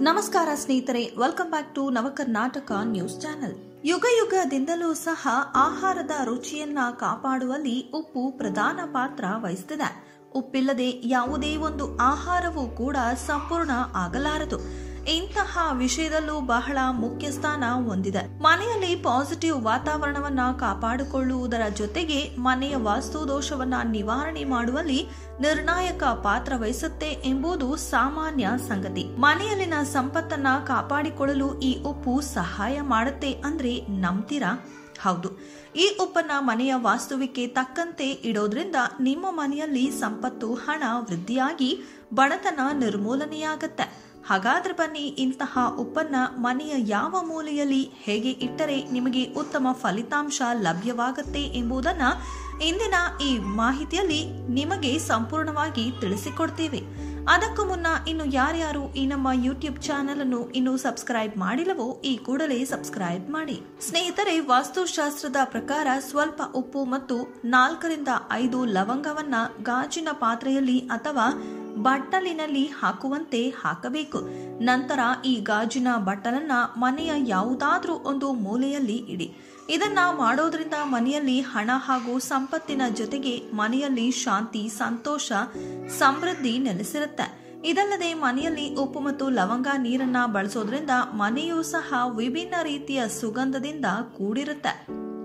ನಮಸ್ಕಾರ ಸ್ನೇಹಿತರೆ welcome back to Navakarnataka news channel ಯುಗ ಯುಗದಿಂದಲೂ ಸಹ ಆಹಾರದ ರುಚಿಯನ್ನ ಕಾಪಾಡುವಲ್ಲಿ ಉಪ್ಪು ಪ್ರಧಾನ ಪಾತ್ರ ವಹಿಸುತ್ತದೆ ಉಪ್ಪಿಲ್ಲದೆ ಯಾವುದೇ ಒಂದು ಆಹಾರವೂ ಕೂಡ ಸಂಪೂರ್ಣ ಆಗಲಾರದು ಇಂತಹ ವಿಷಯದಲ್ಲೂ ಬಹಳ ಮುಖ್ಯ ಸ್ಥಾನ ಹೊಂದಿದೆ ಮನೆಯಲ್ಲಿ ಪಾಸಿಟಿವ್ ವಾತಾವರಣವನ್ನ ಕಾಪಾಡಿಕೊಳ್ಳುವುದರ ಜೊತೆಗೆ ಮನೆಯ ವಾಸ್ತು ದೋಷವನ್ನ ನಿವಾರಣೆ ಮಾಡುವಲ್ಲಿ ನಿರ್ಣಾಯಕ ಪಾತ್ರ ವಹಿಸುತ್ತೆ ಎಂಬುದು ಸಾಮಾನ್ಯ ಸಂಗತಿ ಮನೆಯಲ್ಲಿನ ಸಂಪತ್ತನ್ನ ಕಾಪಾಡಿಕೊಳ್ಳಲು ಈ ಉಪ್ಪು ಸಹಾಯ ಮಾಡುತ್ತೆ ಅಂದ್ರೆ ನಂಬ್ತೀರಾ ಹೌದು ಈ ಉಪ್ಪನ್ನ ಮನೆಯ ವಾಸ್ತುವಿಕೆ ತಕ್ಕಂತೆ ಇಡೋದ್ರಿಂದ ನಿಮ್ಮ ಮನೆಯಲ್ಲಿ ಸಂಪತ್ತು ಹಣ ವೃದ್ಧಿಯಾಗಿ ಬಡತನ ನಿರ್ಮೂಲನೆಯಾಗತ್ತೆ ಹಾಗಾದ್ರೆ ಬನ್ನಿ ಇಂತಹ ಉಪ್ಪನ್ನ ಮನೆಯ ಯಾವ ಮೂಲೆಯಲ್ಲಿ ಹೇಗೆ ಇಟ್ಟರೆ ನಿಮಗೆ ಉತ್ತಮ ಫಲಿತಾಂಶ ಲಭ್ಯವಾಗುತ್ತೆ ಎಂಬುದನ್ನ ಇಂದಿನ ಈ ಮಾಹಿತಿಯಲ್ಲಿ ನಿಮಗೆ ಸಂಪೂರ್ಣವಾಗಿ ತಿಳಿಸಿಕೊಡ್ತೇವೆ ಅದಕ್ಕೂ ಮುನ್ನ ಇನ್ನು ಯಾರ್ಯಾರು ಈ ನಮ್ಮ ಯೂಟ್ಯೂಬ್ ಚಾನೆಲ್ ಅನ್ನು ಇನ್ನು ಸಬ್ಸ್ಕ್ರೈಬ್ ಮಾಡಿಲ್ಲವೋ ಈ ಕೂಡಲೇ ಸಬ್ಸ್ಕ್ರೈಬ್ ಮಾಡಿ ಸ್ನೇಹಿತರೆ ವಾಸ್ತುಶಾಸ್ತ್ರದ ಪ್ರಕಾರ ಸ್ವಲ್ಪ ಉಪ್ಪು ಮತ್ತು ನಾಲ್ಕರಿಂದ ಐದು ಲವಂಗವನ್ನ ಗಾಜಿನ ಪಾತ್ರೆಯಲ್ಲಿ ಅಥವಾ ಬಟ್ಟಲಿನಲ್ಲಿ ಹಾಕುವಂತೆ ಹಾಕಬೇಕು ನಂತರ ಈ ಗಾಜಿನ ಬಟ್ಟಲನ್ನ ಮನೆಯ ಯಾವುದಾದ್ರೂ ಒಂದು ಮೂಲೆಯಲ್ಲಿ ಇಡಿ ಇದನ್ನ ಮಾಡೋದ್ರಿಂದ ಮನೆಯಲ್ಲಿ ಹಣ ಹಾಗೂ ಸಂಪತ್ತಿನ ಜೊತೆಗೆ ಮನೆಯಲ್ಲಿ ಶಾಂತಿ ಸಂತೋಷ ಸಮೃದ್ಧಿ ನೆಲೆಸಿರುತ್ತೆ ಇದಲ್ಲದೆ ಮನೆಯಲ್ಲಿ ಉಪ್ಪು ಮತ್ತು ಲವಂಗ ನೀರನ್ನ ಬಳಸೋದ್ರಿಂದ ಮನೆಯೂ ಸಹ ವಿಭಿನ್ನ ರೀತಿಯ ಸುಗಂಧದಿಂದ ಕೂಡಿರುತ್ತೆ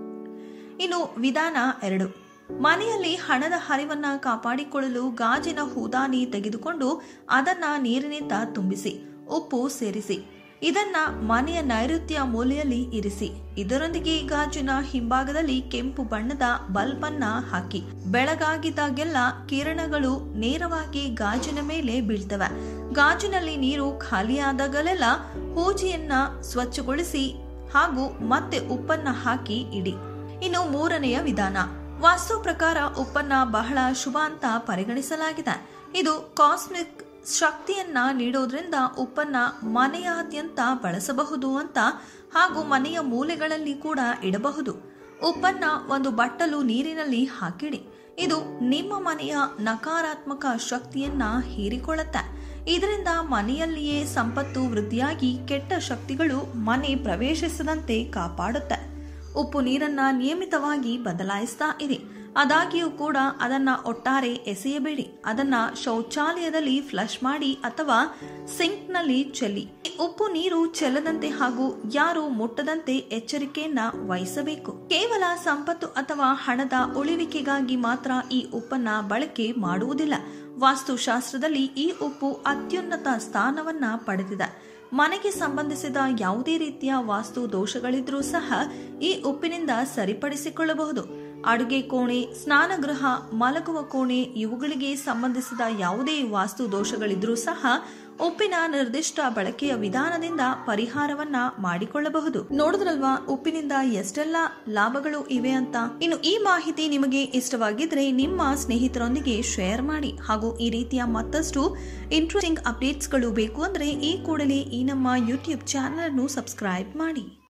ಇನ್ನು ವಿಧಾನ ಎರಡು ಮನೆಯಲ್ಲಿ ಹಣದ ಹರಿವನ್ನ ಕಾಪಾಡಿಕೊಳ್ಳಲು ಗಾಜಿನ ಹೂದಾನಿ ತೆಗೆದುಕೊಂಡು ಅದನ್ನ ನೀರಿನಿಂದ ತುಂಬಿಸಿ ಉಪ್ಪು ಸೇರಿಸಿ ಇದನ್ನ ಮನೆಯ ನೈಋತ್ಯ ಮೂಲೆಯಲ್ಲಿ ಇರಿಸಿ ಇದರೊಂದಿಗೆ ಗಾಜಿನ ಹಿಂಭಾಗದಲ್ಲಿ ಕೆಂಪು ಬಣ್ಣದ ಬಲ್ಬ್ ಅನ್ನ ಹಾಕಿ ಬೆಳಗಾಗಿದ್ದಾಗೆಲ್ಲ ಕಿರಣಗಳು ನೇರವಾಗಿ ಗಾಜಿನ ಮೇಲೆ ಬೀಳ್ತವೆ ಗಾಜಿನಲ್ಲಿ ನೀರು ಖಾಲಿಯಾದಾಗಲೆಲ್ಲ ಹೂಜಿಯನ್ನ ಸ್ವಚ್ಛಗೊಳಿಸಿ ಹಾಗೂ ಮತ್ತೆ ಉಪ್ಪನ್ನ ಹಾಕಿ ಇಡಿ ಇನ್ನು ಮೂರನೆಯ ವಿಧಾನ ವಾಸ್ತು ಪ್ರಕಾರ ಉಪ್ಪನ್ನ ಬಹಳ ಶುಭ ಅಂತ ಪರಿಗಣಿಸಲಾಗಿದೆ ಇದು ಕಾಸ್ಮಿಕ್ ಶಕ್ತಿಯನ್ನ ನೀಡೋದ್ರಿಂದ ಉಪ್ಪನ್ನ ಮನೆಯಾದ್ಯಂತ ಬಳಸಬಹುದು ಅಂತ ಹಾಗೂ ಮನೆಯ ಮೂಲೆಗಳಲ್ಲಿ ಕೂಡ ಇಡಬಹುದು ಉಪ್ಪನ್ನ ಒಂದು ಬಟ್ಟಲು ನೀರಿನಲ್ಲಿ ಹಾಕಿಡಿ ಇದು ನಿಮ್ಮ ಮನೆಯ ನಕಾರಾತ್ಮಕ ಶಕ್ತಿಯನ್ನ ಹೀರಿಕೊಳ್ಳುತ್ತೆ ಇದರಿಂದ ಮನೆಯಲ್ಲಿಯೇ ಸಂಪತ್ತು ವೃದ್ಧಿಯಾಗಿ ಕೆಟ್ಟ ಶಕ್ತಿಗಳು ಮನೆ ಪ್ರವೇಶಿಸದಂತೆ ಕಾಪಾಡುತ್ತೆ ಉಪ್ಪು ನೀರನ್ನ ನಿಯಮಿತವಾಗಿ ಬದಲಾಯಿಸ್ತಾ ಇರಿ ಆದಾಗ್ಯೂ ಕೂಡ ಅದನ್ನ ಒಟ್ಟಾರೆ ಎಸೆಯಬೇಡಿ ಅದನ್ನ ಶೌಚಾಲಯದಲ್ಲಿ ಫ್ಲಶ್ ಮಾಡಿ ಅಥವಾ ಸಿಂಕ್ನಲ್ಲಿ ಚೆಲ್ಲಿ ಉಪ್ಪು ನೀರು ಚೆಲ್ಲದಂತೆ ಹಾಗೂ ಯಾರು ಮುಟ್ಟದಂತೆ ಎಚ್ಚರಿಕೆಯನ್ನ ವಹಿಸಬೇಕು ಕೇವಲ ಸಂಪತ್ತು ಅಥವಾ ಹಣದ ಉಳಿವಿಕೆಗಾಗಿ ಮಾತ್ರ ಈ ಉಪ್ಪನ್ನ ಬಳಕೆ ಮಾಡುವುದಿಲ್ಲ ವಾಸ್ತುಶಾಸ್ತ್ರದಲ್ಲಿ ಈ ಉಪ್ಪು ಅತ್ಯುನ್ನತ ಸ್ಥಾನವನ್ನ ಪಡೆದಿದೆ ಮನೆಗೆ ಸಂಬಂಧಿಸಿದ ಯಾವುದೇ ರೀತಿಯ ವಾಸ್ತು ದೋಷಗಳಿದ್ರೂ ಸಹ ಈ ಉಪ್ಪಿನಿಂದ ಸರಿಪಡಿಸಿಕೊಳ್ಳಬಹುದು ಅಡುಗೆ ಕೋಣೆ ಸ್ನಾನಗೃಹ ಮಲಗುವ ಕೋಣೆ ಇವುಗಳಿಗೆ ಸಂಬಂಧಿಸಿದ ಯಾವುದೇ ವಾಸ್ತು ದೋಷಗಳಿದ್ರೂ ಸಹ ಉಪ್ಪಿನ ನಿರ್ದಿಷ್ಟ ಬಳಕೆಯ ವಿಧಾನದಿಂದ ಪರಿಹಾರವನ್ನ ಮಾಡಿಕೊಳ್ಳಬಹುದು ನೋಡಿದ್ರಲ್ವಾ ಉಪ್ಪಿನಿಂದ ಎಷ್ಟೆಲ್ಲ ಲಾಭಗಳು ಇವೆ ಅಂತ ಇನ್ನು ಈ ಮಾಹಿತಿ ನಿಮಗೆ ಇಷ್ಟವಾಗಿದ್ರೆ ನಿಮ್ಮ ಸ್ನೇಹಿತರೊಂದಿಗೆ ಶೇರ್ ಮಾಡಿ ಹಾಗೂ ಈ ರೀತಿಯ ಮತ್ತಷ್ಟು ಇಂಟ್ರೆಸ್ಟಿಂಗ್ ಅಪ್ಡೇಟ್ಸ್ಗಳು ಬೇಕು ಅಂದ್ರೆ ಈ ಕೂಡಲೇ ಈ ನಮ್ಮ ಯೂಟ್ಯೂಬ್ ಚಾನೆಲ್ ಅನ್ನು ಸಬ್ಸ್ಕ್ರೈಬ್ ಮಾಡಿ